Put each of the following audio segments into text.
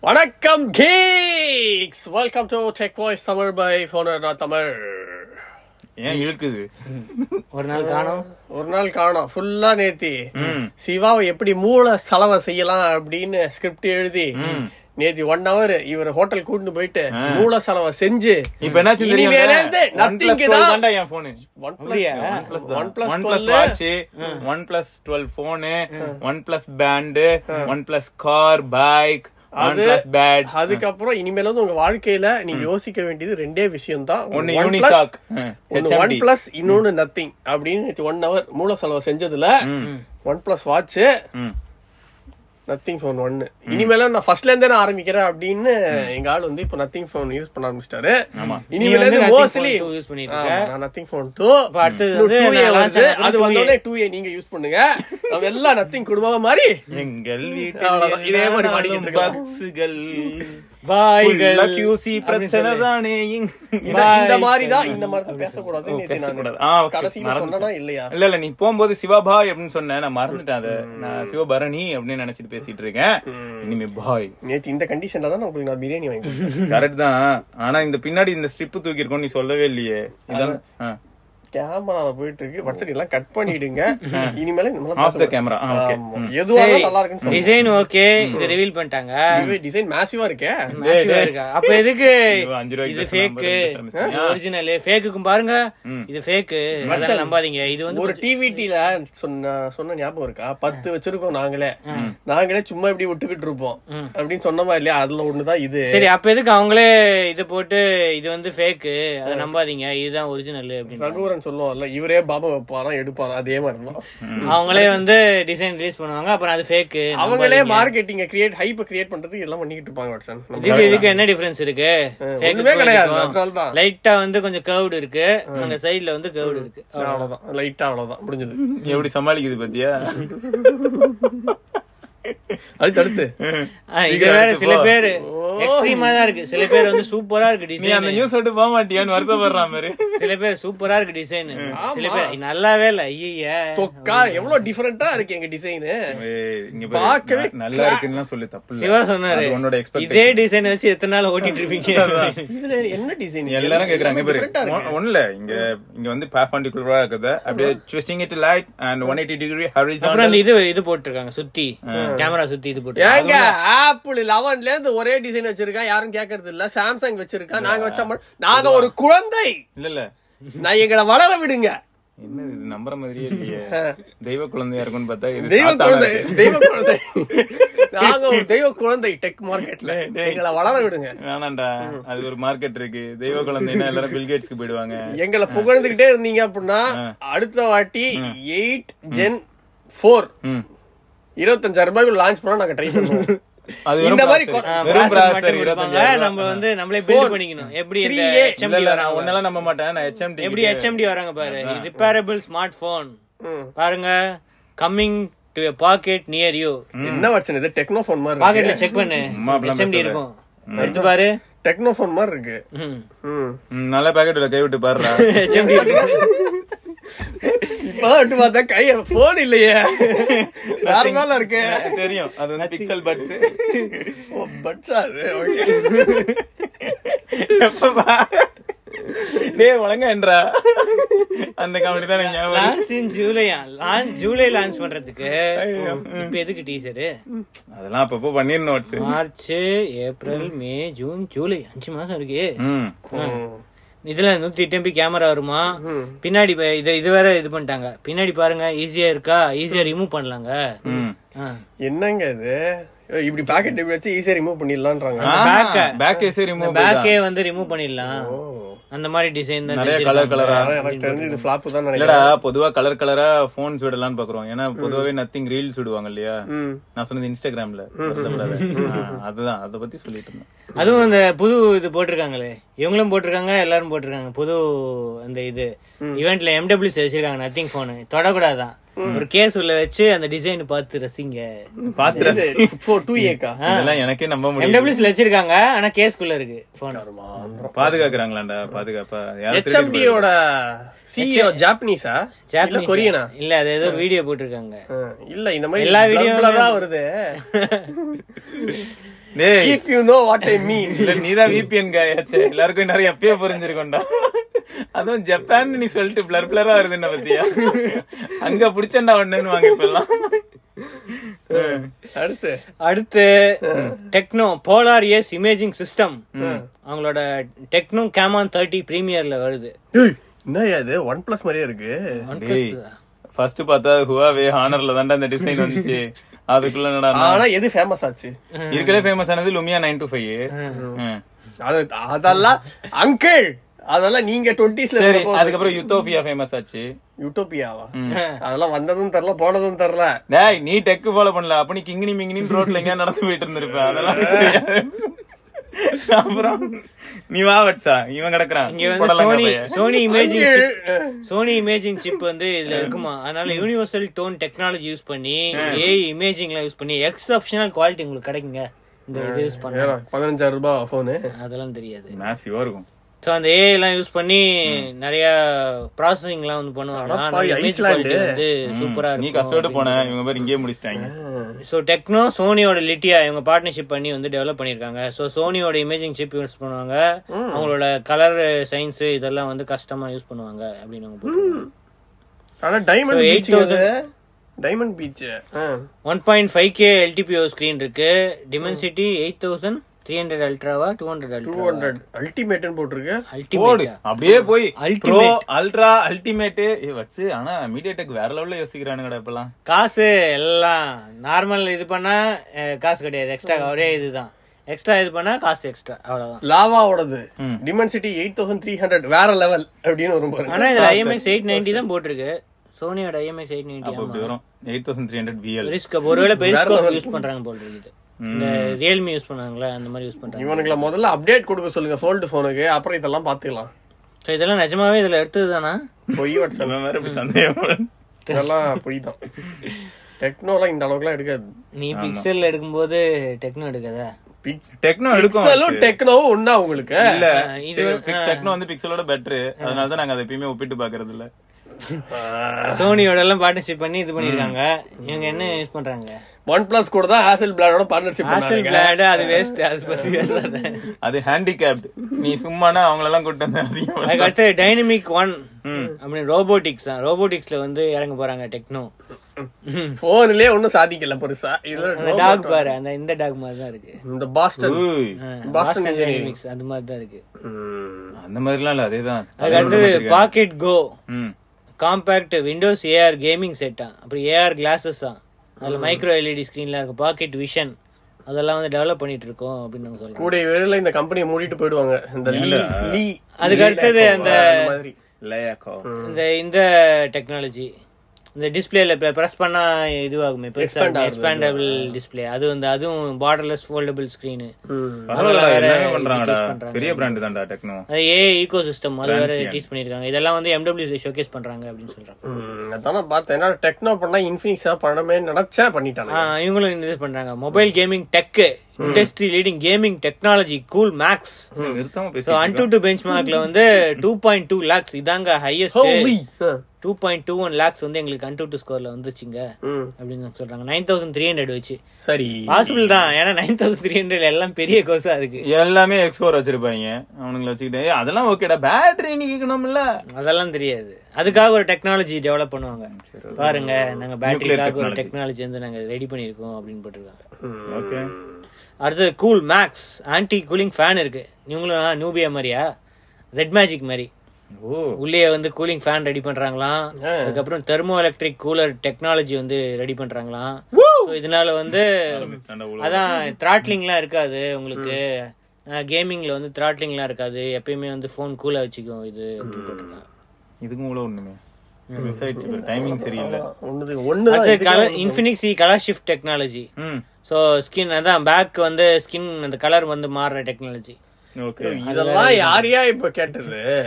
வணக்கம் geeks welcome to tech voice Tamil by phoner Tamil ஏன் இழுக்குது ஒரு நாள் காணோம் ஒரு நாள் காணோம் ஃபுல்லா நேத்தி ம். சிவாவை எப்படி மூளை செலவை செய்யலாம் அப்படின்னு ஸ்கிரிப்ட் எழுதி நேத்தி ஒன் ஹவர் இவர் ஹோட்டல் கூட்டிட்டு போயிட்டு மூளை செலவை செஞ்சு இப்ப என்னாச்சு இனிமேல இருந்து நத்திங் தான் தான்டா என் phone one plus one plus one plus watch one plus twelve phone one plus band one plus car bike one அது- பிளஸ் பேட் அதுக்கப்புறம் இனிமேல வந்து உங்க வாழ்க்கையில நீங்க யோசிக்க வேண்டியது ரெண்டே விஷயம் தான் ஒன்னு யூனிசாக் ஒன்னு ஒன் பிளஸ் இன்னொன்னு நத்திங் அப்படின்னு ஒன் ஹவர் மூல செலவு செஞ்சதுல one plus watch nothing phone ஒன்னு இனிமேல நான் ஃபர்ஸ்ட்ல இருந்தே நான் ஆரம்பிக்கிறேன் அப்படின்னு எங்க ஆள் வந்து இப்போ நத்திங் ஃபோன் யூஸ் பண்ண ஆரம்பிச்சிட்டாரு ஆமா. இனிமேல நீ வந்து இருந்து Nothing மோஸ்ட்லி Phone 2 use பண்ணிட்டு இருக்க. நான் நத்திங் ஃபோன் டூ இப்ப அடுத்தது வந்து நான் launch வருது ஆன அது 2A. வந்தோடனே டூ ஏ நீங்க யூஸ் பண்ணுங்க நம்ம எல்லாம் நத்திங் குடும்பமா மாதிரி எங்கள் அவ்வளவுதான். இதே மாதிரி வீட்டில் பாடிக்கிட்டு இருக்கலாம். பக்ஸுகள் பாய்கள் கியூசி பிரச்சனை தானே இந்த இந்த மாதிரி தான் இந்த மாதிரி தான் பேசக்கூடாது ஓ, நேத்து நான் பேசக்கூடாது. ஆ, okay. கடைசியில மறந்துட்டேன். சொன்னா இல்லையா இல்ல இல்ல நீ போகும்போது சிவாபாய் அப்படின்னு சொன்ன நான் மறந்துட்டேன் அத நான் சிவபரணி அப்படின்னு நினைச்சிட்டு பேசிட்டு இருக்கேன் இனிமே பாய் நேத்து இந்த கண்டிஷன்ல தான் உங்களுக்கு நான் பிரியாணி வாங்கி கொடுத்தேன். கரெக்ட் தான் ஆனா இந்த பின்னாடி இந்த ஸ்ட்ரிப் தூக்கி இருக்கோம் நீ சொல்லவே இல்லையே இதான் கேமரால போயிட்டு இருக்கு பட்சட் எல்லாம் கட் பண்ணிடுங்க இனிமேல நம்மளால ஆஃப் த பேசக்கூடாது. கேமரா ஓகே ஆமா. எதுவா இருந்தாலும் நல்லா இருக்குன்னு சொல்லுங்க டிசைன் ஓகே இது ரிவீல் பண்ணிட்டாங்க இதுவே டிசைன் மேசிவா இருக்கே Massive ஆ இருக்கா? அப்ப எதுக்கு இது அஞ்சு ரூபாய்க்கு இது பேசுனா ஃபேக் ஐம்பது ரூபாய்க்கு ஒரிஜினல் ஃபேக்குக்கும் பாருங்க இது ஃபேக் அதெல்லாம் நம்பாதீங்க இது வந்து ஒரு டிவிடில சொன்ன சொன்ன ஞாபகம் இருக்கா பத்து வச்சிருக்கோம் நாங்களே நாங்களே சும்மா இப்படி விட்டுக்கிட்டு இருப்போம் அப்படின்னு சொன்னமா இல்லையா அதுல ஒண்ணுதான் இது சரி அப்ப எதுக்கு அவங்களே இது போட்டு இது வந்து ஃபேக் அதை நம்பாதீங்க இதுதான் ஒரிஜினல் அப்படின்னு ரகுவரன் சொல்லுவான்ல இவரே பாபா வைப்பாராம் எடுப்பாராம் அதே மாதிரி தான் அவங்களே வந்து டிசைன் ரிலீஸ் பண்ணுவாங்க அப்புறம் அது ஃபேக் அவங்களே மார்க்கெட்டிங்க கிரியேட் ஹைப் கிரியேட் பண்றதுக்கு எல்லாம் பண்ணிக்கிட்டு இருப்பாங்க வாட்சன் இதுக்கு இதுக்கு என்ன டிஃபரன்ஸ் இருக்கு ஒண்ணுமே கிடையாது அதனாலதான் லைட்டா வந்து கொஞ்சம் கர்வ்டு இருக்கு அந்த சைடுல வந்து கர்வ்டு இருக்கு அவ்வளவுதான் லைட்டா அவ்வளவுதான் முடிஞ்சது எப்படி சமாளிக்குது பாத்தியா அது தடுத்து ஆ, இது வேற சில பேர் எக்ஸ்ட்ரீமா தான் இருக்கு சில பேர் வந்து சூப்பரா இருக்கு நீ டிசைன் அந்த நியூஸ் விட்டு போக மாட்டியான்னு வருத்தப்படுற மாதிரி சில பேர் சூப்பரா இருக்கு டிசைன் சில பேர் நல்லாவே இல்ல ஐய தொக்கா எவ்வளவு டிஃபரெண்டா இருக்கு எங்க டிசைன் ஏய், இங்க பார்க்கவே பாரு, ந- நல்லா இருக்குன்னு சொல்லி தப்பு இல்ல சிவா சொன்னாரு அது உன்னோட எக்ஸ்பெக்ட் இதே டிசைன் வச்சு எத்தனை நாள் ஓட்டிட்டு இருப்பீங்க இதுல என்ன டிசைன் எல்லாரும் கேக்குறாங்க பாரு ஒண்ணுல இங்க இங்க வந்து perpendicular-ஆ இருக்குது அப்படியே twisting it light and 180 degree அப்புறம் horizontal அந்த இது இது போட்டிருக்காங்க சுத்தி கேமரா சுத்தி இது போட்டு ஏங்க ஆப்பிள் லெவன்ல இருந்து ஒரே டிசைன் வச்சிருக்கா யாரும் கேக்குறது இல்ல சாம்சங் வச்சிருக்கா நாங்க வச்சா மட்டும் நாங்க ஒரு குழந்தை இல்ல இல்ல நான் எங்களை வளர விடுங்க என்ன இது நம்புற மாதிரியே இல்லையே தெய்வ குழந்தையா இருக்கும்னு பார்த்தா இது தெய்வ சாத்தானா குழந்தை இருக்கு. தெய்வ குழந்தை நாங்க ஒரு தெய்வ குழந்தை டெக் மார்க்கெட்ல எங்களை வளர விடுங்க வேணாம்டா அது ஒரு மார்க்கெட் இருக்கு தெய்வ குழந்தைன்னா எல்லாரும் பில்கேட்ஸ்க்கு போயிடுவாங்க எங்களை புகழ்ந்துகிட்டே இருந்தீங்க அப்படின்னா அடுத்த வாட்டி எயிட் ஜென் போர் ம். இருபத்தஞ்சாயிரம் ரூபாய்க்கு லான்ச் பண்ணா நாங்க ட்ரை பண்ணுவோம் அது இந்த வெறும் மாதிரி processor. ஆ, வெறும் processor processor மட்டும் கொடுப்பாங்க. 25,000 நம்ம வந்து நம்மளே பில்ட் பண்ணிக்கணும் எப்படி இந்த 3A. இல்ல, HMD இல்ல, நான் வராங்க உன்னெல்லாம் நம்ப மாட்டேன் நான் HMD எப்படி HMD வராங்க பாரு ரிப்பேரபிள் ஸ்மார்ட் போன் ம். பாருங்க coming to pocket near you என்ன வச்சன் இது டெக்னோ போன் மாதிரி பாக்கெட்ல இருக்கு செக் பண்ணு சும்மா அப்படிலாம் HMD பேசாத. இருக்கும் எடுத்து பாரு டெக்னோ போன் மாதிரி இருக்கு ம். ம். ம், நல்ல பாக்கெட்ல கை விட்டு பாருடா HMD இருக்கும் இப்பதான் விட்டு பார்த்தா கை போன் இல்லையே வேற நாள் இருக்கு தெரியும் அது வந்து பிக்சல் பட்ஸ் ஓ, பட்ஸா அது ஓகே எப்ப பாரு டேய் ஒழுங்கன்றா அந்த காமெடி தான் எனக்கு ஞாபகம் வருது. லான்ச் இன் ஜூலையா லான்ச் ஜூலை லான்ச் பண்றதுக்கு இப்ப எதுக்கு டீசர் அதெல்லாம் அப்பப்போ பண்ணிடணும் வச்சு March April May June July அஞ்சு மாசம் இருக்கு ம் இதுல நூத்தி எட்டு எம்பி கேமரா வருமா பின்னாடி ப- இது இது வேற இது பண்ணிட்டாங்க பின்னாடி பாருங்க ஈஸியா இருக்கா ஈஸியா ரிமூவ் பண்ணலாங்க ம் ஆ. என்னங்க இது இப்படி பாக்கெட் இப்படி வச்சு ஈஸியா ரிமூவ் பண்ணிடலான்றாங்க back அ. பேக் ஏசி ரிமூவ் பேக்கே வந்து ரிமூவ் பண்ணிடலாம் அந்த மாதிரி டிசைன் தான் நிறைய செஞ்சிருக்காங்க. கலர் கலரா ஆனா எனக்கு தெரிஞ்சு இது ஃபிளாப் தான் இல்லடா நினைக்கிறேன் பொதுவா கலர் கலரா போன்ஸ் விடலாம்னு பாக்குறோம் ஏன்னா பொதுவாவே நத்திங் ரீல்ஸ் விடுவாங்க இல்லையா ம். நான் சொன்னது இன்ஸ்டாகிராம்ல வருத்தப்படாத. ஆ, அதுதான் அத பத்தி சொல்லிட்டு இருந்தேன் அதுவும் அந்த புது இது போட்டிருக்காங்களே இவங்களும் போட்டிருக்காங்க எல்லாரும் போட்டிருக்காங்க புது அந்த இது இவெண்ட்ல எம்டபிள்யூ வச்சிருக்காங்க நத்திங் போனு தொடக்கூடாதான் ஒரு கேஸ் உள்ள வச்சு அந்த டிசைன் பார்த்து ரசிங்க பாத்துற டூ ஏக்கா இதெல்லாம் எனக்கே நம்ப முடியும் எம்டபிள்யூ வச்சிருக்காங்க ஆனா கேஸ்குள்ள இருக்கு போன் பாதுகாக்கிறாங்களாண்டா பாதுகாப்பா யாரும் திருடி ஹெச்எம்டியோட சிஇஓ ஜாப்பனீஸா இல்ல கொரியனா இல்ல அது ஏதோ வீடியோ போட்டிருக்காங்க இல்ல இந்த மாதிரி எல்லா எல்லா video வீடியோல தான் வருது டேய் if you know what I mean இல்ல நீதான் விபிஎன் காயாச்சே எல்லாருக்கும் நிறைய எப்பயே புரிஞ்சிருக்கோம்டா அதுவும் ஜப்பான் நீ சொல்லிட்டு பிளர் பிளரா வருது என்ன பத்தியா அங்க புடிச்சண்டா ஒண்ணுன்னு வாங்க இப்ப எல்லாம் அடுத்து அடுத்து Tecno Polar S imaging system அவங்களோட டெக்னோ கேமான் தேர்ட்டி பிரீமியர்ல வருது ஏய், என்னய்யா இது ஒன் பிளஸ் மாதிரியே இருக்கு ஃபர்ஸ்ட் பார்த்தா ஹுவாவே ஹானர்ல தான்டா இந்த டிசைன் வந்துச்சு அதுக்குள்ள என்னடா ஆனா எது ஃபேமஸ் ஆச்சு இருக்கலே ஃபேமஸ் ஆனது லுமியா நைன் டூ ஃபைவ் அது அதெல்லாம் அங்கிள் அதெல்லாம் நீங்க டுவெண்ட்டிஸ்ல சரி அதுக்கப்புறம் யுத்தோபியா ஃபேமஸ் ஆச்சு யூட்டோபியாவா அதெல்லாம் வந்ததும் தெரியல போனதும் தெரியல டேய் நீ டெக் ஃபாலோ பண்ணல அப்ப நீ கிங்கினி மிங்கினி ரோட்ல எங்க நடந்து போயிட்டு இருந்திருப்ப அதெல்லாம் தெரியாது. அப்புறம் நீ வா வட்சா இவன் கிடக்குறான் இங்க வந்து போடலாம் சோனி பையன். Sony imaging uncle. Chip Sony imaging chip வந்து இதுல இருக்குமா அதனால யூனிவர்சல் டோன் டெக்னாலஜி யூஸ் பண்ணி ஏஐ இமேஜிங்லாம் யூஸ் பண்ணி எக்ஸப்ஷனல் குவாலிட்டி உங்களுக்கு கிடைக்குங்க இந்த இது யூஸ் பண்ண ஏன்னா, பதினஞ்சாயிரம் ரூபாய் போனு அதெல்லாம் தெரியாது Massive-ஆ இருக்கும் சோ அந்த ஏஐ எல்லாம் யூஸ் பண்ணி நிறைய ப்ராசஸிங் எல்லாம் வந்து பண்ணுவாங்க அடப்பாவி, இமேஜ் ஐஸ்லாண்டு. குவாலிட்டி வந்து சூப்பரா நீ இருக்கும் கஷ்டப்பட்டு போன இவங்க பேர் இங்கேயே முடிச்சிட்டாங்க ஸோ டெக்னோ சோனியோட லிட்டியா இவங்க பார்ட்னர்ஷிப் பண்ணி வந்து டெவலப் பண்ணிருக்காங்க ஸோ சோனியோட இமேஜிங் சிப் யூஸ் பண்ணுவாங்க அவங்களோட கலர் சயின்ஸ் இதெல்லாம் வந்து கஷ்டமா யூஸ் பண்ணுவாங்க அப்படின்னு அவங்க போட்டிருக்காங்க ஆனா diamond So, peach 8,000 diamond peach one point five K LTPO screen இருக்கு Dimensity eight thousand three hundred அல்ட்ராவா two hundred two ultra hundred அல்டிமேட்னு போட்டிருக்கு போடு அல்டிமேட் அப்படியே போய் ப்ரோ Ultimate. அல்ட்ரா அல்டிமேட் ஏ வச்சு ஆனா மீடியா டெக் வேற லெவல்ல யோசிக்கிறானுங்கடா இப்பெல்லாம் காசு எல்லாம் நார்மல் இது பண்ணா அஹ், காசு கிடையாது எக்ஸ்ட்ரா ஒரே இதுதான் எக்ஸ்ட்ரா இது பண்ணா காசு எக்ஸ்ட்ரா அவ்வளவுதான் லாவாவோடது ம். Dimensity eight thousand three hundred வேற லெவல் அப்படின்னு வரும் பாருங்க ஆனா இதுல ஐஎம்எக்ஸ் எயிட் நைன்டி தான் போட்டிருக்கு சோனியோட ஐஎம்எக்ஸ் எயிட் அப்ப இப்படி நைன்டி வரும் eight thousand three hundred VL periscope ஒருவேளை பெரிஸ்கோப் யூஸ் பண்றாங்க போல இருக்குது இந்த ரியல்மி யூஸ் பண்ணாங்களா அந்த மாதிரி யூஸ் பண்றாங்க இவனுங்களை முதல்ல அப்டேட் கொடுக்க சொல்லுங்க ஃபோல்டு போனுக்கு அப்புறம் இதெல்லாம் பாத்துக்கலாம் ஸோ இதெல்லாம் நிஜமாவே இதுல எடுத்தது தானா பொய் வாட்ஸ்அப் வேற இப்படி சந்தேகம் இதெல்லாம் பொய் தான் டெக்னோலாம் இந்த அளவுக்குலாம் எடுக்காது நீ பிக்சல் எடுக்கும்போது டெக்னோ எடுக்காதா டெக்னோ எடுக்கும் பிக்சலும் டெக்னோவும் ஒண்ணா உங்களுக்கு இல்ல இது டெக்னோ வந்து பிக்சலோட பெட்டர் அதனால தான் நாங்க அதை எப்பயுமே ஒப்பிட்டு பாக்குறது இல்ல சோனியோட எல்லாம் பார்ட்னர்ஷிப் பண்ணி இது பண்ணிருக்காங்க இவங்க என்ன யூஸ் பண்றாங்க ஒன் பிளஸ் கூட தான் ஹேசல் பிளாடோட பார்ட்னர்ஷிப் ஹாசல் பண்ணாங்க பிளாட் அது வேஸ்ட் அது பத்தி பேசாத அது ஹேண்டிகேப்ட் நீ சும்மானா அவங்களெல்லாம் கூட்டு வந்து அசிங்கப்படுத்த. அதுக்கு அடுத்து டைனமிக் ஒன் அப்படின்னு ரோபோட்டிக்ஸ் தான் ரோபோட்டிக்ஸ்ல வந்து இறங்க போறாங்க டெக்னோ போன்லயே ஒண்ணும் சாதிக்கல பெருசா இதுல அந்த டாக் பாரு அந்த இந்த டாக் மாதிரி தான் இருக்கு இந்த பாஸ்டன் ஊய், பாஸ்டன் பாஸ்டன் டைனமிக்ஸ் அந்த மாதிரி தான் இருக்கு அந்த மாதிரிலாம் இல்ல அதேதான் அதுக்கு அடுத்தது பாக்கெட் கோ ம். காம்பேக்ட் விண்டோஸ் ஏஆர் கேமிங் செட்டா அப்புறம் ஏஆர் கிளாஸஸ் தான் அதுல மைக்ரோ எல்இடி ஸ்கிரீன்ல இருக்கு பாக்கெட் விஷன் அதெல்லாம் வந்து டெவலப் பண்ணிட்டு இருக்கோம் அப்படின்னு நாங்க சொல்றோம் கூடிய விரைவில் இந்த கம்பெனியை மூடிட்டு போயிடுவாங்க இந்த லீ லீ அதுக்கு அடுத்தது அந்த மாதிரி லேயாக்கோ. இந்த இந்த டெக்னாலஜி இந்த டிஸ்பிளேல பிரஸ் பண்ணா இதுவாகுமே எக்ஸ்பேண்டபிள் டிஸ்ப்ளே அது வந்து அதுவும் பார்டர்லெஸ் ஃபோல்டபிள் ஸ்கிரீன் பரவாயில்ல, வேற எல்லாமே இது பண்றாங்கடா tease பண்றாங்க. பெரிய பிராண்ட் தான்டா டெக்னோ அது ஏ ஈகோ சிஸ்டம் அது வேற டீஸ் பண்ணிருக்காங்க இதெல்லாம் வந்து எம்டபிள்யூ ஷோகேஸ் பண்றாங்க அப்படின்னு சொல்றாங்க அதான பார்த்தேன் ஏன்னா டெக்னோ பண்ணா இன்ஃபினிக்ஸா பண்ணமே நினைச்சா பண்ணிட்டாங்க ஆ, இவங்களும் இது பண்றாங்க mobile gaming tech industry leading gaming technology cool max நிறுத்தாம ஸோ பேசி அன்டூ டு பெஞ்ச் மார்க்ல வந்து டூ பாயிண்ட் டூ லேக்ஸ் இதாங்க ஹையஸ்ட் Holy. ஆ. Two point two one lakhs வந்து எங்களுக்கு அன்டூ டு ஸ்கோர்ல வந்துச்சுங்க ம். அப்படின்னு சொல்றாங்க நைன் தௌசண்ட் த்ரீ ஹண்ட்ரட் வச்சு சரி பாசிபிள் தான் ஏன்னா நைன் தௌசண்ட் த்ரீ ஹண்ட்ரட் எல்லாம் பெரிய கோர்ஸா இருக்கு எல்லாமே எக்ஸ்போர் வச்சிருப்பாங்க அவனுங்களை வச்சுக்கிட்டு "ஏய், அதெல்லாம் ஓகேடா பேட்டரி நிக்கணும்ல அதெல்லாம் தெரியாது அதுக்காக ஒரு டெக்னாலஜி டெவலப் பண்ணுவாங்க பாருங்க நாங்க பேட்டரிக்காக ஒரு டெக்னாலஜி வந்து நாங்க ரெடி பண்ணிருக்கோம் அப்படின்னு போட்டிருக்காங்க ஓகே அடுத்தது cool max anti cooling fan இருக்கு இவங்களும் நியூபியா மாதிரியா ரெட் மேஜிக் மாதிரி ஓ உள்ளே வந்து கூலிங் ஃபேன் ரெடி பண்றாங்களாம் அதுக்கப்புறம் தெர்மோ எலக்ட்ரிக் கூலர் டெக்னாலஜி வந்து ரெடி பண்றாங்களாம் So, இதனால வந்து ஆரம்பிச்சிட்டான்டா உள்ள. அதான் த்ராட்லிங்லாம் இருக்காது உங்களுக்கு கேமிங்ல வந்து த்ராட்லிங்லாம் இருக்காது எப்பயுமே வந்து ஃபோன் கூலா வச்சுக்கும் இது அப்படின்னு போட்டிருக்காங்க இதுக்கும் உள்ள ஒண்ணுமே மிஸ் ஆயிடுச்சு டைமிங் சரியில்லை ஒண்ணுது ஒண்ணுதான் அடுத்து இதுக்கு கலர் இன்ஃபினிக்ஸி கலர் ஷிஃப்ட் டெக்னாலஜி ம் ஸோ ஸ்கின் அதான் பேக் வந்து ஸ்கின் அந்த கலர் வந்து மாறுற டெக்னாலஜி ஓகே இதெல்லாம் யாரையா இப்ப கேட்டது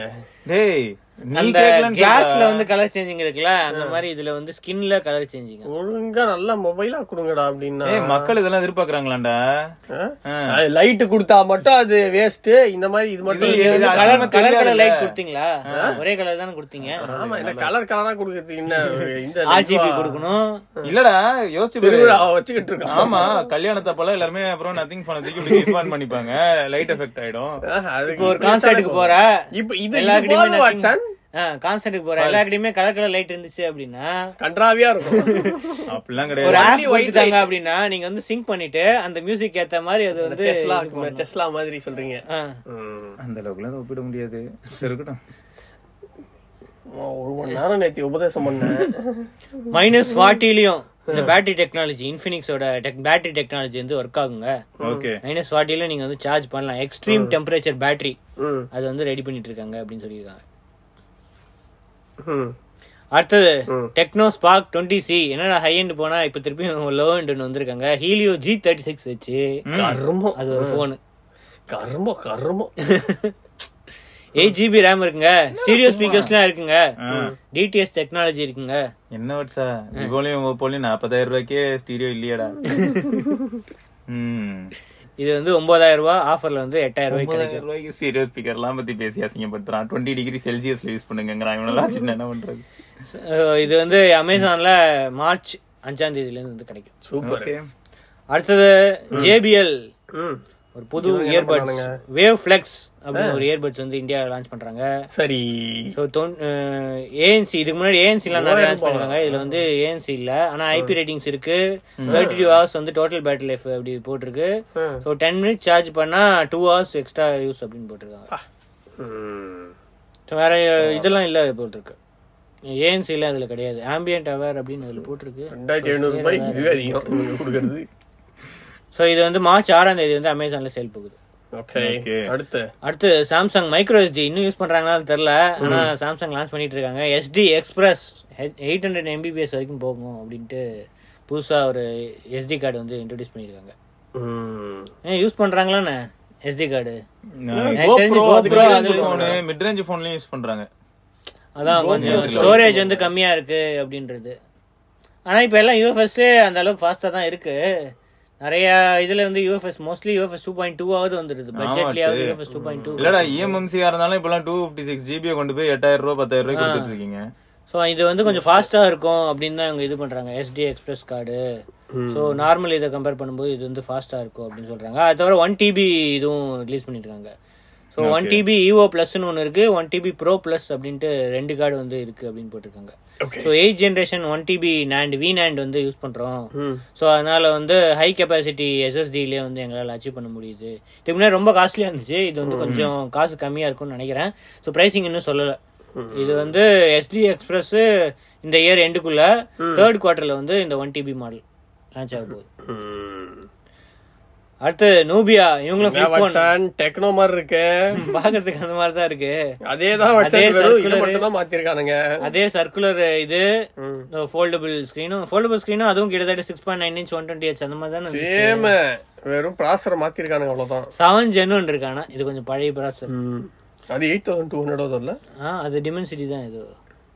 டேய் நீ அந்த கேட்கலன்னு கிளாஸ்ல சொல்ற. வந்து கலர் சேஞ்சிங் இருக்குல்ல அந்த மாதிரி இதுல வந்து ஸ்கின்ல கலர் சேஞ்சிங் ஒழுங்கா நல்ல மொபைலா கொடுங்கடா அப்படின்னா ஏய் மக்கள் இதெல்லாம் எதிர்பார்க்கறாங்களாண்டா ஆ. லைட் கொடுத்தா மட்டும் அது வேஸ்ட் இந்த மாதிரி இது மட்டும் இது இது- அது கலர் அதிகமா கலர் கலர் தெரியாதுல்ல. லைட் கொடுத்தீங்களா ஒரே கலர் தானே கொடுத்தீங்க ஆமா என்ன கலர் கலரா கொடுக்கறது என்ன இந்த ஆர்ஜிபி கொடுக்கணும் இல்லடா யோசிச்சு பாரு. திருவிழா வச்சுக்கிட்டு இருக்கான் ஆமா கல்யாணத்தப்பெல்லாம் எல்லாருமே அப்புறம் நத்திங் போன தூக்கி இப்படி கிஃப்ட் பண்ணிப்பாங்க லைட் எஃபெக்ட் ஆயிடும் அதுக்கு இப்போ ஒரு கான்சர்ட்டுக்கு போற இப்ப இது எல்லா இது போதும் கடையுமே வாட்சன் கான்சர்ட்டுக்கு போற எல்லா கடையுமே கலர் கலர் லைட் இருந்துச்சு அப்படின்னா கன்றாவியா இருக்கும் அப்படிலாம் ஒரு கிடையாது ஆப் Only white கொடுத்துட்டாங்க அப்படின்னா நீங்க வந்து சிங்க் பண்ணிட்டு அந்த மியூசிக் ஏத்த மாதிரி அது வந்து டெஸ்லா டெஸ்லா மாதிரி சொல்றீங்க ஆ. ம். அந்த அளவுக்குலாம் அதை ஒப்பிட முடியாது சரி, இருக்கட்டும் ஒரு மணி நேரம் நேத்தி உபதேசம் பண்ணேன் மைனஸ் ஃபார்ட்டிலையும் இந்த பேட்டரி டெக்னாலஜி இன்ஃபினிக்ஸோட பேட்டரி டெக்னாலஜி வந்து ஒர்க் ஆகுங்க ஓகே மைனஸ் ஃபார்ட்டில நீங்க வந்து சார்ஜ் பண்ணலாம் எக்ஸ்ட்ரீம் டெம்பரேச்சர் பேட்டரி ம். அது வந்து ரெடி பண்ணிட்டு இருக்காங்க அப்படின்னு சொல்லியிருக்காங்க ம். அடுத்தது ம். டெக்னோ ஸ்பார்க் டுவெண்ட்டி சி என்னடா ஹை எண்ட் போனா இப்ப திருப்பியும் லோ எண்ட் வந்திருக்காங்க ஹீலியோ ஜி தேர்ட்டி சிக்ஸ் வச்சு கர்மம் அது ஒரு போனு கர்மம் கர்மம் எயிட் ஜிபி ரேம் இருக்குங்க ஸ்டீரியோ ஸ்பீக்கர்ஸ்லாம் இருக்குங்க டிடிஎஸ் டெக்னாலஜி இருக்குங்க என்ன வட்சா விவோலையும் ஓப்போலையும் நாற்பதாயிரம் ரூபாய்க்கே ஸ்டீரியோ இல்லையாடா ம் இது வந்து ஒன்பதாயிரம் ரூபாய் ஆஃபர்ல வந்து எட்டாயிரம் ரூபாய்க்கு கிடைக்கும் ஒன்பதாயிரம் ரூபாய்க்கு ஸ்டீரியோ ஸ்பீக்கர்லாம் பத்தி பேசி அசிங்கப்படுத்துறான் டுவெண்ட்டி டிகிரி செல்சியஸ்ல யூஸ் பண்ணுங்கிறான் இவனெல்லாம் சின்ன என்ன பண்றது அஹ் இது வந்து அமேசான்ல மார்ச் அஞ்சாம் தேதியில இருந்து வந்து கிடைக்கும் சூப்பர் ஓகே அடுத்தது ஜேபிஎல் ம். ஒரு புது இயர்பட்ஸ் வேவ் ஃபிளெக்ஸ் அப்படின்னு ஒரு இயர்பட்ஸ் வந்து இந்தியாவில் லான்ச் பண்றாங்க சரி ஸோ ஏஎன்சி இதுக்கு முன்னாடி ஏஎன்சி எல்லாம் நிறைய லான்ச் பண்ணிருக்காங்க இதுல வந்து ஏஎன்சி இல்ல ஆனா ஐபி ரேட்டிங்ஸ் இருக்கு தேர்ட்டி டூ ஹவர்ஸ் வந்து டோட்டல் பேட்டரி லைஃப் அப்படி போட்டிருக்கு ம். ஸோ டென் மினிட்ஸ் சார்ஜ் பண்ணா டூ ஹவர்ஸ் எக்ஸ்ட்ரா யூஸ் அப்படின்னு போட்டிருக்காங்க ம். ஸோ வேற இதெல்லாம் இல்ல போட்டிருக்கு ஏஎன்சி எல்லாம் இதுல கிடையாது ஆம்பியன்ட் அவர் அப்படின்னு அதுல போட்டிருக்கு ரெண்டாயிரத்தி எழுநூறு ரூபாய் இதுவே அதிகம் இவங்க கொடுக்கறது ஸோ இது வந்து மார்ச் ஆறாம் தேதி வந்து அமேசான்ல சேல் போகுது ஓகே Okay. அடுத்து அடுத்து சாம்சங் மைக்ரோ எஸ்டி இன்னும் யூஸ் பண்றாங்களான்னு தெரியல ஆனா சாம்சங் லான்ச் பண்ணிட்டு இருக்காங்க SD express eight hundred MBPS வரைக்கும் போகும் அப்படின்ட்டு புதுசா ஒரு எஸ்டி கார்டு வந்து இன்ட்ரடியூஸ் பண்ணிருக்காங்க ம். ஏன் யூஸ் பண்றாங்களாண்ணே எஸ்டி கார்டு GoPro, தெரிஞ்சு அதுக்கு GoPro range அது- போனு மிட் ரேஞ்ச் போன்லயும் யூஸ் பண்றாங்க அதான் கொஞ்சம் ஸ்டோரேஜ் வந்து கம்மியா இருக்கு அப்படின்றது ஆனா இப்ப எல்லாம் யூஎஃப்எஸ் அந்த அளவுக்கு ஃபாஸ்டா தான் இருக்கு நிறைய இதுல வந்து UFS mostly UFS two point two ஆகுது வந்துருது பட்ஜெட்லயாவது சரி. யூஎஃப்எஸ் டூ பாயிண்ட் டூ இல்லடா இஎம்எம்சியா இருந்தாலும் இப்பெல்லாம் டூ பிப்டி சிக்ஸ் ஜிபியை கொண்டு போய் எட்டாயிரம் ரூபாய் பத்தாயிரம் ரூபாய் கொடுத்துட்டு இருக்கீங்க ஸோ இது வந்து கொஞ்சம் ஃபாஸ்டா இருக்கும் அப்படின்னு தான் இவங்க இது பண்றாங்க SD express card so normal இதை கம்பேர் பண்ணும்போது இது வந்து ஃபாஸ்டா இருக்கும் அப்படின்னு சொல்றாங்க அது தவிர ஒன் டிபி இதுவும் ரிலீஸ் பண்ணிருக்காங்க ஸோ ஒன் டிபி இஓ பிளஸ்னு ஒன்று இருக்கு ஒன் டிபி ப்ரோ பிளஸ் அப்படின்ட்டு ரெண்டு கார்டு வந்து இருக்கு அப்படின்னு போட்டிருக்காங்க so eight generation one TB NAND V NAND வந்து யூஸ் பண்றோம் ம். ஸோ அதனால வந்து ஹை கெப்பாசிட்டி எஸ்எஸ்டிலேயே வந்து எங்களால் அச்சீவ் பண்ண முடியுது இதுக்கு முன்னாடி ரொம்ப காஸ்ட்லியாக இருந்துச்சு இது வந்து கொஞ்சம் காசு கம்மியாக இருக்கும்னு நினைக்கிறேன் ஸோ ப்ரைசிங் இன்னும் சொல்லலை இது வந்து எஸ்டி எக்ஸ்பிரஸ் இந்த இயர் எண்டுக்குள்ள தேர்ட் குவார்ட்டர்ல வந்து இந்த ஒன் டிபி மாடல் லான்ச் ஆக போகுது ம். அடுத்து நூபியா இவங்களும் என்ன ஃபிளிப் ஃபோன் வாட்சன் டெக்னோ மாதிரி இருக்கு பாக்குறதுக்கு அந்த மாதிரி தான் இருக்கு அதேதான் அதே வாட்சன் வெறும் இது circular. மட்டும் தான் மாத்திருக்கானுங்க அதே சர்க்குலர் இது ம். ஃபோல்டபிள் ஸ்கிரீனும் ஃபோல்டபிள் ஸ்கிரீனும் அதுவும் கிட்டத்தட்ட six point nine inch one twenty H அந்த மாதிரி தானே சேம் வெறும் ப்ராசரை மாத்திருக்கானுங்க அவ்வளவுதான் செவன் ஜென் இருக்கானா இது கொஞ்சம் பழைய ப்ராசர் ம். அது எயிட் தௌசண்ட் டூ ஹண்ட்ரட் வரும்ல ஆ அது டிமென்சிட்டி தான் இது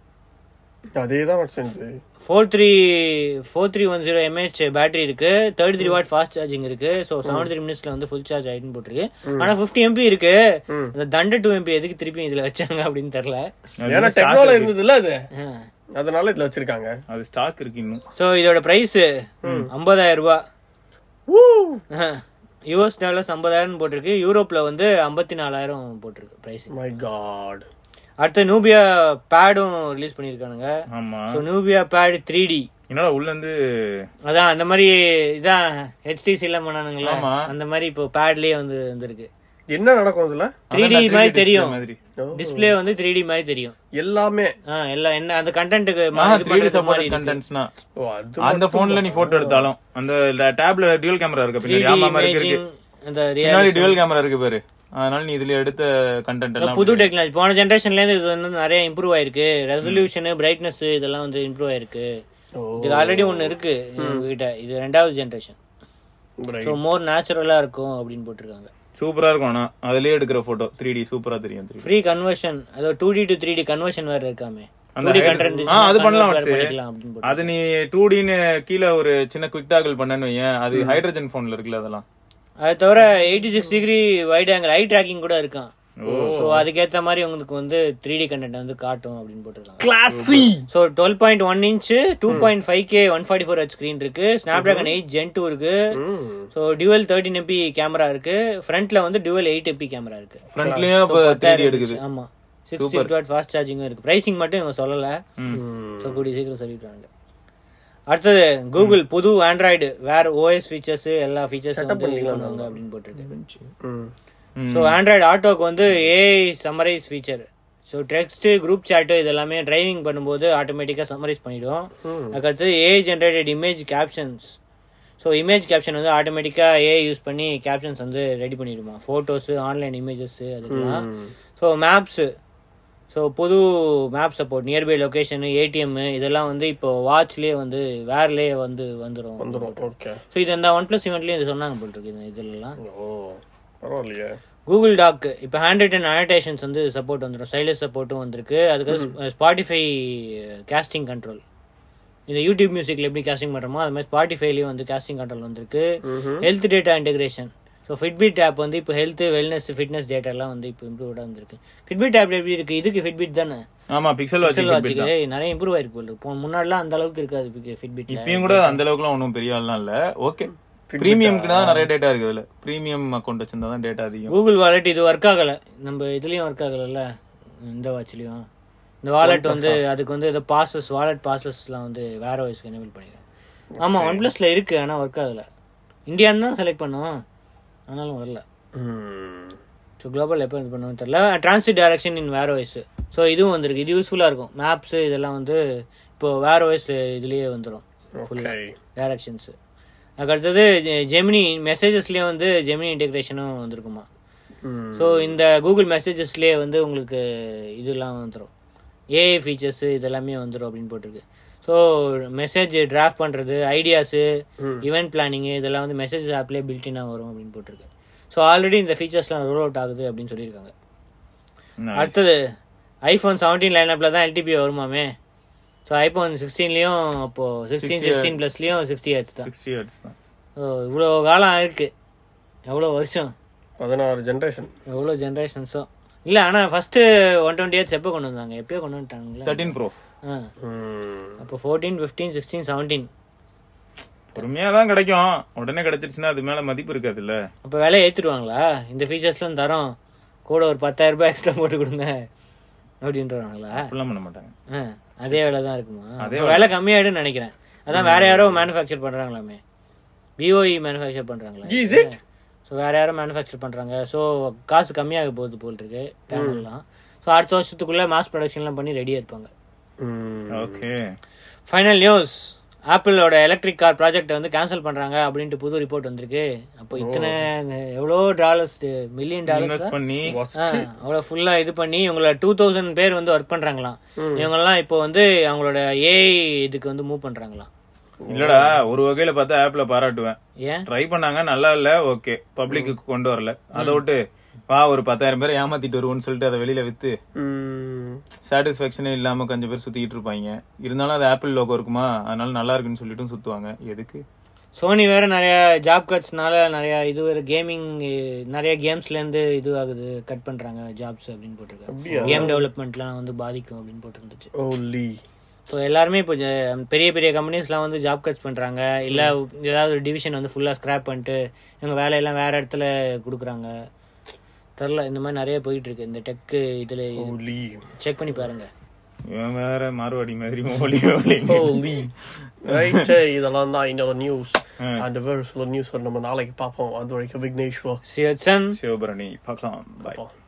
அதே தான் வாட்சன் four three four three one zero mAh battery இருக்கு thirty three watt fast charging இருக்கு ஸோ செவன் த்ரீ மினிட்ஸ்ல வந்து ஃபுல் சார்ஜ் ஆயிட்டுன்னு போட்டிருக்கு ஆனா ஃபிஃப்டி எம்பி இருக்கு ம். அந்த தண்டை டூ எம்பி எதுக்கு திருப்பி இதுல வச்சாங்க அப்படின்னு தெரியல ஏன்னா டெக்னால இருந்ததுல்ல அது ஆ. அதனால இதுல வச்சிருக்காங்க அது ஸ்டாக் இருக்கு இன்னும் ஸோ இதோட பிரைஸ் ஐம்பதாயிரம் ரூபாய் Woo! யூஎஸ் டாலர்ஸ் ஐம்பதாயிரம் போட்டிருக்கு யூரோப்ல வந்து ஐம்பத்தி நாலாயிரம் போட்டிருக்கு பிரைஸ் My God. அடுத்து நூபியா பேடும் ரிலீஸ் பண்ணிருக்கானுங்க ஆமா so Nubia pad three D என்னடா உள்ள இருந்து அதான் அந்த மாதிரி இதான் ஹெச்டிசி எல்லாம் பண்ணானுங்களா ஆமா. அந்த மாதிரி இப்போ பேட்லயே வந்து வந்திருக்கு என்ன நடக்கும் இதுல த்ரீ டி அதான் 3D மாதிரி display தெரியும் மாதிரி டிஸ்ப்ளே வந்து த்ரீ டி மாதிரி தெரியும் எல்லாமே ஆ எல்லாம் என்ன அந்த கண்டென்ட்டுக்கு த்ரீ டி சப்போர்ட் கண்டென்ட்ஸ்னா ஓ அது அந்த போன்ல நீ போட்டோ எடுத்தாலும் அந்த டேப்ல டியூல் கேமரா இருக்கு த்ரீ பின்னாடி டி ஆமா இருக்கு இருக்கு இமேஜிங் அந்த பின்னாடி realism. டியூல் கேமரா இருக்கு பாரு அதனால நீ இதுல எடுத்த கண்டென்ட் எல்லாம் புது டெக்னாலஜி போன ஜென்ரேஷன்ல இருந்து இது வந்து நிறைய இம்ப்ரூவ் ஆயிருக்கு ரெசல்யூஷன் பிரைட்னஸ் இதெல்லாம் வந்து இம்ப்ரூவ் ஆயிருக்கு ஓ. இது ஆல்ரெடி ஒன்னு இருக்கு உங்ககிட்ட இது ரெண்டாவது ஜென்ரேஷன் Right. ஸோ மோர் நேச்சுரலா இருக்கும் அப்படின்னு போட்டிருக்காங்க சூப்பரா இருக்கும் ஆனா அதுலயே எடுக்கிற போட்டோ த்ரீ டி சூப்பரா தெரியும் 3D. ஃப்ரீ கன்வர்ஷன் அதோ two D to three D conversion வேற இருக்காமே அந்த டூ டி height- கண்டென்ட் ஆ, அது பண்ணலாம் வச்சு. பண்ணிக்கலாம் அப்படின்னு போட்டு. அது நீ டூ டின்னு கீழே ஒரு சின்ன குவிக் டாகல் பண்ணன்னு வையேன் அது ஹைட்ரஜன் போன்ல இருக்குல்ல அதெல்லாம் அது தவிர eighty six degree wide angle eye tracking கூட இருக்கான் ஸோ அதுக்கேற்ற மாதிரி உங்களுக்கு வந்து த்ரீ டி கண்டென்ட் வந்து காட்டும் அப்படின்னு போட்டிருக்காங்க glassy so twelve point one inch two point five K one forty four H screen இருக்கு Snapdragon eight gen two இருக்கு so dual thirteen MP camera இருக்கு ஃப்ரண்ட்ல வந்து டியூவல் எயிட் எம்பி கேமரா இருக்கு ஃப்ரண்ட்லயும் இப்ப த்ரீ டி எடுக்குது ஆமா sixty watt fast சார்ஜிங்கும் இருக்கு பிரைசிங் மட்டும் இவங்க சொல்லல ஸோ கூடிய சீக்கிரம் சொல்லிட்டாங்க அடுத்தது கூகுள் புது ஆண்ட்ராய்டு வேற ஓஎஸ் ஃபீச்சர்ஸ் எல்லா ஃபீச்சர்ஸ் வந்து இது பண்ணுவாங்க அப்படின்னு போட்டிருக்கு ஸோ ஆண்ட்ராய்டு ஆட்டோக்கு வந்து AI summarize feature so text group chat இது எல்லாமே டிரைவிங் பண்ணும்போது ஆட்டோமேட்டிக்காக சம்மரைஸ் பண்ணிடும் அதுக்கடுத்து AI generated image captions so image caption வந்து ஆட்டோமேட்டிக்காக ஏஐ யூஸ் பண்ணி கேப்ஷன்ஸ் வந்து ரெடி பண்ணிடுமா ஃபோட்டோஸு ஆன்லைன் இமேஜஸ் அதுக்கெல்லாம் ஸோ மேப்ஸு ஸோ புது map support nearby location ATM இதெல்லாம் வந்து இப்போ வாட்ச்லேயே வந்து வேர்லேயே வந்து வந்துடும் வந்துடும் ஓகே ஸோ இது இந்த ஒன் ப்ளஸ் இவெண்ட்லேயும் இது சொன்னாங்க போல் இருக்கு இந்த இதுலலாம் ஓ பரவாயில்லையே கூகுள் டாக் இப்போ ஹேண்ட் ரிட்டன் அனடேஷன்ஸ் வந்து சப்போர்ட் வந்துடும் ஸ்டைலஸ் சப்போர்ட்டும் வந்திருக்கு அதுக்கு ஸ்பாட்டிஃபை கேஸ்டிங் கண்ட்ரோல் இந்த யூடியூப் மியூசிக்ல எப்படி கேஸ்டிங் பண்றோமோ அது மாதிரி ஸ்பாட்டிஃபைலயும் வந்து கேஸ்டிங் கண்ட்ரோல் வந்திருக்கு health data integration so Fitbit app வந்து இப்போ ஹெல்த் வெல்னஸ் ஃபிட்னஸ் டேட்டா எல்லாம் வந்து இப்போ இம்ப்ரூவ்டாக வந்திருக்கு ஃபிட்பிட் ஆப் எப்படி இருக்கு இதுக்கு ஃபிட்பிட் தானே ஆமா பிக்சல் பிக்சல் வாட்ச் வாட்சுக்கு நிறைய இம்ப்ரூவ் ஆயிருக்கு போல இருக்கு போ- முன்னாடிலாம் அந்த அளவுக்கு இருக்காது ஃபிட்பிட்ல இப்பயும் கூட அந்த அளவுக்குலாம் ஒன்றும் பெரிய ஆள்லாம் இல்ல ஓகே பிரீமியம்க்கு தான் நிறைய டேட்டா இருக்கு இதுல பிரீமியம் அக்கௌண்ட் வச்சிருந்தா தான் டேட்டா அதிகம் கூகுள் வாலெட் இது ஒர்க் ஆகல நம்ம இதுலயும் ஒர்க் ஆகலல்ல இந்த வாட்ச்லயும் இந்த வாலெட் வந்து அதுக்கு வந்து ஏதோ பாசஸ் வாலெட் பாசஸ்லாம் வந்து வேற வாய்ஸ்க்கு எனேபிள் பண்ணிடுறேன் ஆமா ஒன் பிளஸ்ல இருக்கு ஆனா ஒர்க் ஆகல இந்தியான்னு தான் செலக்ட் பண்ணோம் ஆனாலும் வரல ஸோ குளோபல் எப்போ இது பண்ணுவோம் தெரியல டிரான்சிட் டைரக்ஷன் இன் வேற வாய்ஸ் ஸோ இதுவும் வந்திருக்கு இது யூஸ்ஃபுல்லாக இருக்கும் மேப்ஸ் இதெல்லாம் வந்து இப்போ வேற வாய்ஸ் இதுலயே வந்துடும் ஓகே டைரக்ஷன்ஸ் அதுக்கடுத்தது ஜெமினி மெசேஜஸ்லேயே வந்து ஜெமினி இன்டெகிரேஷனும் வந்திருக்குமா ஸோ இந்த கூகுள் மெசேஜஸ்லேயே வந்து உங்களுக்கு இதெல்லாம் வந்துடும் ஏஐ ஃபீச்சர்ஸ் இதெல்லாமே வந்துடும் அப்படின்னு போட்டிருக்கு ஸோ மெசேஜ் டிராஃப்ட் பண்ணுறது ஐடியாஸு ஈவெண்ட் பிளானிங்கு இதெல்லாம் வந்து மெசேஜ் ஆப்லேயே பில்டினாக வரும் அப்படின்னு போட்டிருக்கு ஸோ ஆல்ரெடி இந்த ஃபீச்சர்ஸ்லாம் ரோல் அவுட் ஆகுது அப்படின்னு சொல்லியிருக்காங்க அடுத்தது ஐஃபோன் செவன்டீன் லைனப்பில் தான் எல்டிபி வருமாமே ஸோ ஐஃபோன் சிக்ஸ்டீன்லேயும் அப்போ சிக்ஸ்டீன் சிக்ஸ்டீன் ப்ளஸ்லேயும் சிக்ஸ்டி ஹெச் தான் சிக்ஸ்டி ஹெர்ட்ஸ் தான் ஸோ இவ்வளோ காலம் இருக்கு எவ்வளோ வருஷம் பதினாறு ஜென்ரேஷன் எவ்வளோ ஜென்ரேஷன்ஸோ இல்லை ஆனால் ஃபர்ஸ்ட் ஒன் டுவெண்ட்டி இயர்ஸ் எப்போ கொண்டு வந்தாங்க எப்பயோ கொண்டு வந்துட்டாங்களே தேர்ட்டின் ப்ரோ ஆ அப்போ ஃபோர்டீன் ஃபிஃப்டீன் சிக்ஸ்டீன் செவன்டீன் பொறுமையா தான் கிடைக்கும் உடனே கிடைச்சிருச்சுன்னா அது மேல மதிப்பு இருக்காதுல்ல அப்போ விலை ஏற்றிடுவாங்களா இந்த ஃபீச்சர்ஸ்லாம் தரோம் கூட ஒரு பத்தாயிரம் ரூபாய் எக்ஸ்ட்ரா போட்டு கொடுங்க அப்படின்றாங்களா அப்படிலாம் பண்ண மாட்டாங்க ஆ, அதே விலை தான் இருக்குமா அதே அப்ப விலை கம்மியாயிடும்னு நினைக்கிறேன் அதான் வேற யாரோ மேனுஃபேக்சர் பண்றாங்களாமே பிஓஇ மேனுஃபேக்சர் பண்றாங்களா Is it? ஸோ வேற யாரோ மேனுஃபேக்சர் பண்றாங்க ஸோ காசு கம்மியாக போகுது போல் இருக்கு பேனல்லாம் ஸோ அடுத்த வருஷத்துக்குள்ள மாஸ் ப்ரொடக்ஷன்லாம் பண்ணி ரெடியா இருப்பாங்க ஓகே ஃபைனல் நியூஸ் ஆப்பிளோட எலக்ட்ரிக் கார் ப்ராஜெக்ட் வந்து கேன்சல் பண்றாங்க அப்படின்ட்டு புது ரிப்போர்ட் வந்திருக்கு அப்போ இத்தனை எவ்வளோ டாலர்ஸ் மில்லியன் டாலர்ஸ் இன்வெஸ்ட் பண்ணி அவ்வளோ ஃபுல்லா இது பண்ணி இவங்கள டூ தௌசண்ட் பேர் வந்து ஒர்க் பண்றாங்களாம் இவங்கெல்லாம் இப்போ வந்து அவங்களோட ஏஐ இதுக்கு வந்து மூவ் பண்றாங்களாம் இல்லடா ஒரு வகையில பார்த்தா ஆப்ல பாராட்டுவேன் ஏன் ட்ரை பண்ணாங்க நல்லா இல்ல ஓகே பப்ளிக்கு கொண்டு வரல அதை விட்டு வா ஒரு பத்தாயிரம் பேரை ஏமாத்திட்டு வருவோம்னு சொல்லிட்டு அதை வெளியில வித்து சாட்டிஸ்பாக்சனே இல்லாம கொஞ்சம் பேர் சுத்திக்கிட்டு இருப்பாங்க இருந்தாலும் அது ஆப்பிள் லோகோ இருக்குமா அதனால நல்லா இருக்குன்னு சொல்லிட்டு சுத்துவாங்க எதுக்கு சோனி வேற நிறைய ஜாப் கட்ஸ்னால நிறைய இது வேற கேமிங் நிறைய கேம்ஸ்ல இருந்து இது ஆகுது கட் பண்றாங்க ஜாப்ஸ் அப்படின்னு போட்டிருக்காங்க கேம் டெவலப்மெண்ட்லாம் வந்து பாதிக்கும் அப்படின்னு போட்டிருந்துச்சு ஓலி ஸோ எல்லாருமே இப்போ ஜ- பெரிய பெரிய கம்பெனிஸ்லாம் வந்து ஜாப் கட்ஸ் பண்றாங்க இல்ல ஏதாவது ஒரு டிவிஷன் வந்து ஃபுல்லா ஸ்கிராப் பண்ணிட்டு இவங்க வேலையெல்லாம் வேற இடத்துல கொடுக்குறாங்க தெரில இந்த மாதிரி நிறைய போயிட்டு இருக்கு இந்த டெக் இதுல ஓலி செக் பண்ணி பாருங்க இவன் வேற மாறுவாடி மாதிரி ஒளி ஒளி ஓலி ரைட் இதெல்லாம் தான் இன்னொரு நியூஸ் அந்த வேறு சில நியூஸ் நம்ம நாளைக்கு பார்ப்போம் அது வரைக்கும் விக்னேஸ்வர் சிவச்சன் சிவபரணி பார்க்கலாம் பாய்